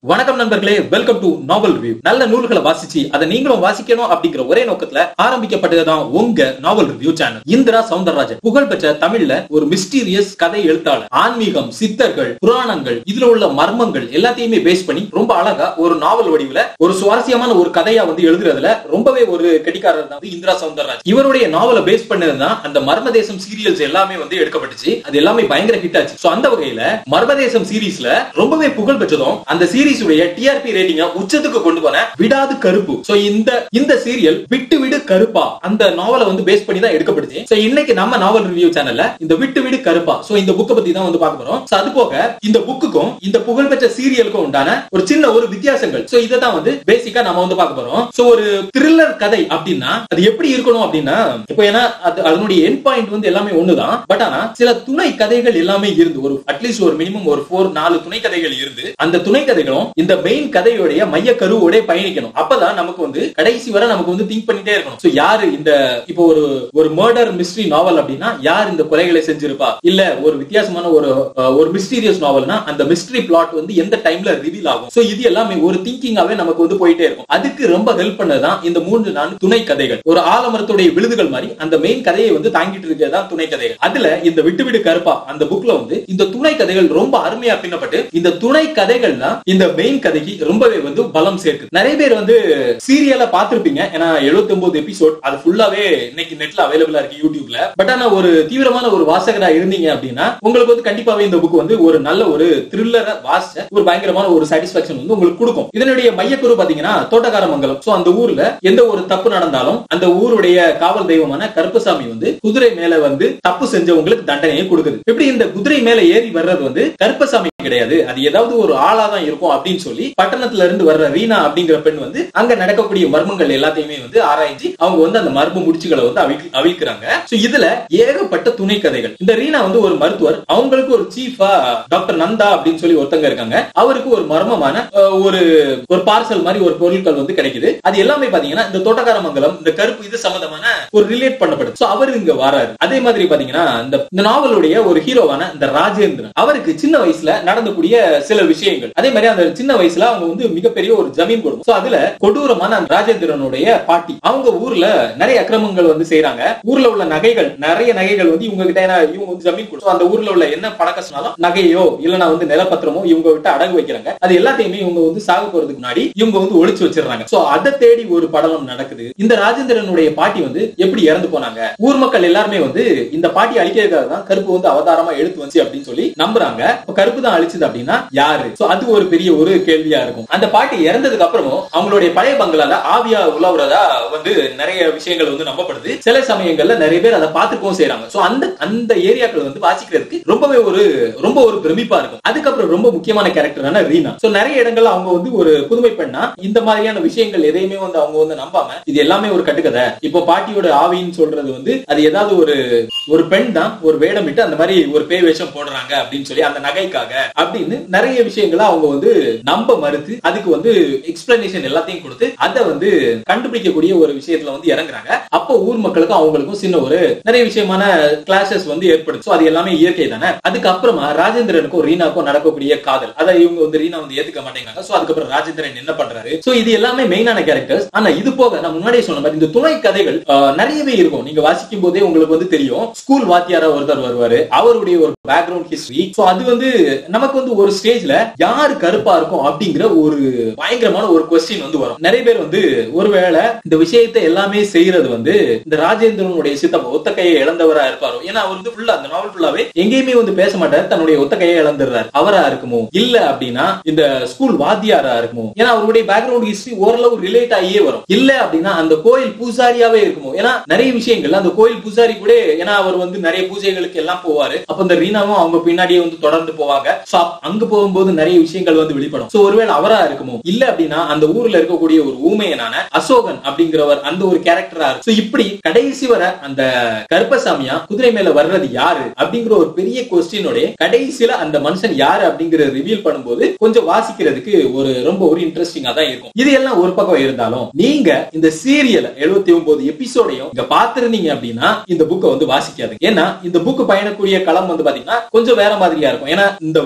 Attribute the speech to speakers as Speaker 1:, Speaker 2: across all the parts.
Speaker 1: வணக்கம் நண்பர்களே welcome to novel review நல்ல நூல்களை வாசிச்சு அதை நீங்களும் வாசிக்கணும் அப்படிங்கிற ஒரே நோக்கத்துல ஆரம்பிக்கப்பட்டதுதான் உங்க novel review channel Indira Soundararajan புகழ்பெற்ற தமிழ்ல ஒரு மிஸ்டீரியஸ் கதை எழுத்தாளர் ஆன்மீகம் சித்தர்கள் புராணங்கள் இதுல உள்ள மர்மங்கள் எல்லாத்தையுமே பேஸ் பண்ணி ரொம்ப அழகா ஒரு நாவல் வடிவுல ஒரு சுவாரஸ்யமான ஒரு கதையா வந்து எழுதுறதுல ரொம்பவே ஒரு கெட்டிக்காரர் தான் வந்து இந்திரா சவுந்தரராஜன் இவருடைய நாவலை பேஸ் பண்ணதுதான் அந்த மர்மதேசம் சீரியல்ஸ் எல்லாமே வந்து எடுக்கப்பட்டுச்சு அது எல்லாமே பயங்கர ஹிட் ஆச்சு சோ அந்த வகையில மர்மதேசம் சீரீஸ்ல ரொம்பவே புகழ் பெற்றதும் அந்த சீரீஸ் உடைய டிஆர்பி ரேட்டிங்க உச்சத்துக்கு கொண்டு போன விடாது கருப்பு சோ இந்த இந்த சீரியல் விட்டு விடு கருப்பா அந்த நாவலை வந்து பேஸ் பண்ணி தான் எடுக்கப்படுது சோ இன்னைக்கு நம்ம நாவல் ரிவ்யூ சேனல்ல இந்த விட்டு விடு கருப்பா சோ இந்த புக்கை பத்தி தான் வந்து பார்க்க போறோம் சோ அது போக இந்த புக்குக்கும் இந்த புகழ்பெற்ற சீரியலுக்கும் உண்டான ஒரு சின்ன ஒரு வித்தியாசங்கள் சோ இதை தான் வந்து பேசிக்கா நம்ம வந்து பார்க்க போறோம் சோ ஒரு த்ரில்லர் கதை அப்படின்னா அது எப்படி இருக்கணும் அப்படின்னா இப்போ ஏன்னா அது அதனுடைய எண்ட் பாயிண்ட் வந்து எல்லாமே ஒண்ணுதான் பட் ஆனா சில துணை கதைகள் எல்லாமே இருந்து ஒரு அட்லீஸ்ட் ஒரு மினிமம் ஒரு ஃபோர் நாலு துணை கதைகள் இருந்து அந்த துணை கதைகளும் இந்த மெயின் கதையுடைய மைய கருவோட பயணிக்கணும் அப்பதான் நமக்கு வந்து கடைசி வரை நமக்கு வந்து திங்க் பண்ணிட்டே இருக்கணும் சோ யாரு இந்த இப்போ ஒரு ஒரு மர்டர் மிஸ்ட்ரி நாவல் அப்படின்னா யார் இந்த கொலைகளை செஞ்சிருப்பா இல்ல ஒரு வித்தியாசமான ஒரு அஹ், ஒரு மிஸ்டீரியஸ் நாவல்னா அந்த மிஸ்ட்ரி பிளாட் வந்து எந்த டைம்ல ரிவீல் ஆகும் சோ இது எல்லாமே ஒரு திங்கிங்காவே நமக்கு வந்து போயிட்டே இருக்கும் அதுக்கு ரொம்ப ஹெல்ப் பண்ணதுதான் இந்த மூன்று நான்கு துணை கதைகள் ஒரு ஆலமரத்துடைய விழுதுகள் மாதிரி அந்த மெயின் கதையை வந்து தாங்கிட்டு இருக்கிறதான் துணை கதைகள் அதுல இந்த விட்டு விடு கருப்பா அந்த புக்ல வந்து இந்த துணை கதைகள் ரொம்ப அருமையா பின்னப்பட்டு இந்த துணை கதைகள் தான் இந்த மெயின் கதைக்கு ரொம்பவே வந்து பலம் சேர்க்கு நிறைய பேர் வந்து சீரியலா பார்த்திருப்பீங்க ஏன்னா 79 எபிசோட் அது ஃபுல்லாவே இன்னைக்கு நெட்ல அவைலபிளா இருக்கு யூடியூப்ல பட் ஆனா ஒரு தீவிரமான ஒரு வாசகரா இருந்தீங்க அப்படின்னா உங்களுக்கு வந்து கண்டிப்பாவே இந்த புக் வந்து ஒரு நல்ல ஒரு த்ரில்லரை வாசிச்ச ஒரு பயங்கரமான ஒரு சாட்டிஸ்பாக்சன் வந்து உங்களுக்கு கொடுக்கும் இதனுடைய மையக்குரு பாத்தீங்கன்னா தோட்டக்காரமங்கலம் சோ அந்த ஊர்ல எந்த ஒரு தப்பு நடந்தாலும் அந்த ஊருடைய காவல் தெய்வமான கருப்பசாமி வந்து குதிரை மேல வந்து தப்பு செஞ்சவங்களுக்கு தண்டனையை கொடுக்குது இப்படி இந்த குதிரை மேல ஏறி வர்றது வந்து கருப்பசாமி கிடையாது அது ஏதாவது ஒரு ஆளா தான் இருக்கும் அப்படின்னு சொல்லி பட்டணத்துல இருந்து வர்ற ரீனா அப்படிங்கிற பெண் வந்து அங்க நடக்கக்கூடிய மர்மங்கள் எல்லாத்தையுமே வந்து ஆராய்ச்சி அவங்க வந்து அந்த மர்ம முடிச்சுகளை வந்து அவிழ் அவிழ்க்கிறாங்க சோ இதுல ஏகப்பட்ட துணை கதைகள் இந்த ரீனா வந்து ஒரு மருத்துவர் அவங்களுக்கு ஒரு சீஃபா டாக்டர் நந்தா அப்படின்னு சொல்லி ஒருத்தங்க இருக்காங்க அவருக்கு ஒரு மர்மமான அஹ், ஒரு ஒரு பார்சல் மாதிரி ஒரு பொருட்கள் வந்து கிடைக்குது அது எல்லாமே பாத்தீங்கன்னா இந்த தோட்டக்காரமங்கலம் இந்த கருப்பு இது சம்பந்தமான ஒரு ரிலேட் பண்ணப்படுது சோ அவர் இங்க வராரு அதே மாதிரி பாத்தீங்கன்னா இந்த இந்த நாவலுடைய ஒரு ஹீரோவான இந்த ராஜேந்திரன் அவருக்கு சின்ன வயசுல நடந்தக்கூடிய சில விஷயங்கள் அதே மாதிரி அந்த சின்ன வயசுல அவங்க வந்து மிகப்பெரிய ஒரு ஜமீன் குடும்பம் சோ அதுல கொடூரமான அந்த ராஜேந்திரனுடைய பாட்டி அவங்க ஊர்ல நிறைய அக்கிரமங்கள் வந்து செய்யறாங்க ஊர்ல உள்ள நகைகள் நிறைய நகைகள் வந்து இவங்க கிட்ட ஏன்னா இவங்க வந்து ஜமீன் கொடுத்து அந்த ஊர்ல உள்ள என்ன பழக்க சொன்னாலும் நகையோ இல்லனா வந்து நிலப்பத்திரமோ இவங்க விட்டு அடகு வைக்கிறாங்க அது எல்லாத்தையுமே இவங்க வந்து சாக போறதுக்கு முன்னாடி இவங்க வந்து ஒளிச்சு வச்சிடுறாங்க சோ அதை தேடி ஒரு படலம் நடக்குது இந்த ராஜேந்திரனுடைய பாட்டி வந்து எப்படி இறந்து போனாங்க ஊர் மக்கள் எல்லாருமே வந்து இந்த பாட்டி அழிக்கிறதுக்காக தான் கருப்பு வந்து அவதாரமா எடுத்து வந்துச்சு அப்படின்னு சொல்லி நம்புறாங்க இப்ப கருப்பு தான் அழிச்சது அப்படின்னா யாரு சோ அது ஒரு பெரிய ஒரு கேள்வியா இருக்கும் அந்த பாட்டி இறந்ததுக்கு அப்புறமும் அவங்களுடைய பழைய பங்களால ஆவியா உலவுறதா வந்து நிறைய விஷயங்கள் வந்து நம்பப்படுது சில சமயங்கள்ல நிறைய பேர் அதை பார்த்துக்கவும் செய்யறாங்க சோ அந்த அந்த ஏரியாக்கள் வந்து வாசிக்கிறதுக்கு ரொம்பவே ஒரு ரொம்ப ஒரு பிரமிப்பா இருக்கும் அதுக்கப்புறம் ரொம்ப முக்கியமான கேரக்டரான ரீனா சோ நிறைய இடங்கள்ல அவங்க வந்து ஒரு புதுமை பெண்ணா இந்த மாதிரியான விஷயங்கள் எதையுமே வந்து அவங்க வந்து நம்பாம இது எல்லாமே ஒரு கட்டுக்கதை இப்போ பாட்டியோட ஆவின்னு சொல்றது வந்து அது ஏதாவது ஒரு ஒரு பெண் தான் ஒரு வேடமிட்டு அந்த மாதிரி ஒரு பேய் வேஷம் போடுறாங்க அப்படின்னு சொல்லி அந்த நகைக்காக அப்படின்னு நிறைய விஷயங்களை அவங்க வந்து நம்ப மறுத்து அதுக்கு வந்து எக்ஸ்பிளனேஷன் எல்லாத்தையும் கொடுத்து அதை வந்து கண்டுபிடிக்கக்கூடிய ஒரு விஷயத்துல வந்து இறங்குறாங்க அப்போ ஊர் மக்களுக்கும் அவங்களுக்கும் சின்ன ஒரு நிறைய விஷயமான கிளாஷஸ் வந்து ஏற்படுது So அது எல்லாமே இயற்கை தானே அதுக்கப்புறமா ராஜேந்திரனுக்கும் ரீனாக்கும் நடக்கக்கூடிய காதல் அதை இவங்க வந்து ரீனா வந்து ஏத்துக்க மாட்டேங்கிறாங்க சோ அதுக்கப்புறம் ராஜேந்திரன் என்ன பண்றாரு சோ இது எல்லாமே மெயினான கேரக்டர்ஸ் ஆனா இது போக நான் முன்னாடியே சொன்ன மாதிரி இந்த துணை கதைகள் ஆஹ், நிறையவே இருக்கும் நீங்க வாசிக்கும் போதே உங்களுக்கு வந்து தெரியும் ஸ்கூல் வாத்தியாரா ஒருத்தர் வருவாரு அவருடைய ஒரு பேக்ரவுண்ட் ஹிஸ்டரி சோ அது வந்து நமக்கு வந்து ஒரு ஸ்டேஜ்ல யாரு கருப்பா இருக்கும் அப்படிங்கிற ஒரு பயங்கரமான ஒரு கொஸ்டின் வந்து வரும் நிறைய பேர் வந்து ஒருவேளை இந்த விஷயத்தை எல்லாமே செய்யறது வந்து இந்த ராஜேந்திரனுடைய சித்தப்பா ஒத்த கையை இழந்தவரா இருப்பாரோ ஏன்னா அவர் வந்து ஃபுல்லா அந்த நாவல் ஃபுல்லாவே எங்கேயுமே வந்து பேச மாட்டாரு தன்னுடைய ஒத்த கையை இழந்துடுறாரு அவரா இருக்குமோ இல்ல அப்படின்னா இந்த ஸ்கூல் வாத்தியாரா இருக்குமோ ஏன்னா அவருடைய பேக்ரவுண்ட் ஹிஸ்டரி ஓரளவு ரிலேட் ஆகியே வரும் இல்ல அப்படின்னா அந்த கோயில் பூசாரியாவே இருக்குமோ ஏன்னா நிறைய விஷயங்கள் அந்த கோயில் பூசாரி கூட ஏன்னா அவர் வந்து நிறைய பூஜைகளுக்கு எல்லாம் போவாரு அப்ப இந்த ரீனாவும் அவங்க பின்னாடியே வந்து தொடர்ந்து போவாங்க So, அங்க போகும்போது நிறைய விஷயங்கள் வந்து வெளிப்படும் சோ ஒருவேளை அவரா இருக்குமோ இல்ல அப்படின்னா அந்த ஊர்ல இருக்கக்கூடிய ஒரு ஊமையனான அசோகன் அப்படிங்கிறவர் அந்த ஒரு கேரக்டரா இருக்கு So, இப்படி கடைசி வரை அந்த கருப்பசாமியா குதிரை மேல வர்றது யாரு அப்படிங்கிற ஒரு பெரிய கொஸ்டினோட கடைசியில அந்த மனுஷன் யாரு அப்படிங்கறத ரிவீல் பண்ணும்போது கொஞ்சம் வாசிக்கிறதுக்கு ஒரு ரொம்ப ஒரு இன்ட்ரெஸ்டிங்கா தான் இருக்கும் இது எல்லாம் ஒரு பக்கம் இருந்தாலும் நீங்க இந்த சீரியல் 79 ஒன்பது எபிசோடையும் இங்க பாத்துருந்தீங்க அப்படின்னா இந்த புக்கை வந்து வாசிக்காது ஏன்னா இந்த புக் பயணக்கூடிய களம் வந்து பாத்தீங்கன்னா கொஞ்சம் வேற மாதிரியா இருக்கும் ஏன்னா இந்த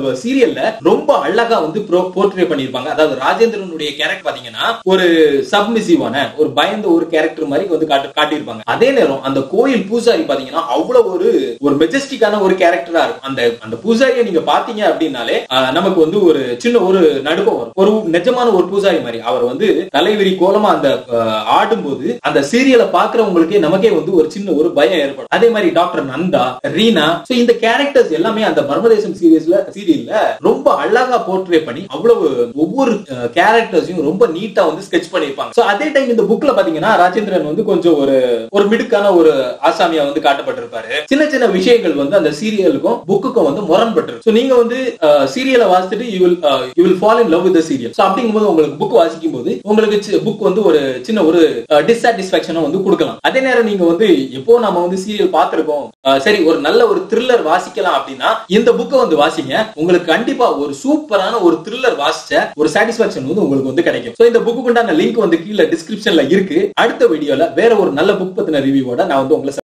Speaker 1: சீரியல்ல ரொம்ப அழகா வந்து போர்ட்ரே பண்ணிருப்பாங்க அதாவது ராஜேந்திரனுடைய கேரக்டர் பாத்தீங்கன்னா ஒரு சப்மிசிவான ஒரு பயந்த ஒரு கேரக்டர் மாதிரி வந்து காட்டு காட்டியிருப்பாங்க அதே நேரம் அந்த கோயில் பூசாரி பாத்தீங்கன்னா அவ்வளவு ஒரு ஒரு மெஜஸ்டிக்கான ஒரு கேரக்டரா இருக்கும் அந்த அந்த பூசாரியை நீங்க பாத்தீங்க அப்படின்னாலே ஆஹ், நமக்கு வந்து ஒரு சின்ன ஒரு நடுக்கம் வரும் ஒரு நிஜமான ஒரு பூசாரி மாதிரி அவர் வந்து தலைவிரி கோலமா அந்த ஆஹ், ஆடும்போது அந்த சீரியலை பாக்குறவங்களுக்கே நமக்கே வந்து ஒரு சின்ன ஒரு பயம் ஏற்படும் அதே மாதிரி டாக்டர் நந்தா ரீனா சோ இந்த கேரக்டர்ஸ் எல்லாமே அந்த மர்மதேசம் சீரியஸ்ல சீரியல்ல ரொம்ப அழகா போர்ட்ரே பண்ணி அவ்வளவு ஒவ்வொரு கேரக்டர்ஸையும் ரொம்ப நீட்டா வந்து ஸ்கெச் பண்ணிருப்பாங்க சோ அதே டைம் இந்த புக்ல பாத்தீங்கன்னா ராஜேந்திரன் வந்து கொஞ்சம் ஒரு ஒரு மிடுக்கான ஒரு ஆசாமியா வந்து காட்டப்பட்டிருப்பாரு சின்ன சின்ன விஷயங்கள் வந்து அந்த சீரியலுக்கும் புக்குக்கும் வந்து முரண்பட்டு சோ நீங்க வந்து சீரியலை வாசிச்சுட்டு you will you will fall in love with serial so அப்படிங்கும்போது உங்களுக்கு புக் வாசிக்கும் போது உங்களுக்கு புக் வந்து ஒரு சின்ன ஒரு டிசாட்டிஸ்பாக்சனை வந்து கொடுக்கலாம் அதே நேரம் நீங்க வந்து எப்போ நம்ம வந்து சீரியல் பார்த்திருக்கோம் அஹ், சரி ஒரு நல்ல ஒரு த்ரில்லர் வாசிக்கலாம் அப்படின்னா இந்த புக்கை வந்து வாசிங்க உங்களுக்கு கண்டிப்பா ஒரு சூப்பரான ஒரு த்ரில்லர் வாசிச்ச ஒரு சாட்டிஸ்பாக்சன் வந்து உங்களுக்கு வந்து கிடைக்கும் சோ இந்த புக்கு உண்டான லிங்க் வந்து கீழே டிஸ்கிரிப்ஷன்ல இருக்கு அடுத்த வீடியோல வேற ஒரு நல்ல புக் பத்தின ரிவ்யூவோட நான் வந்து உங்களை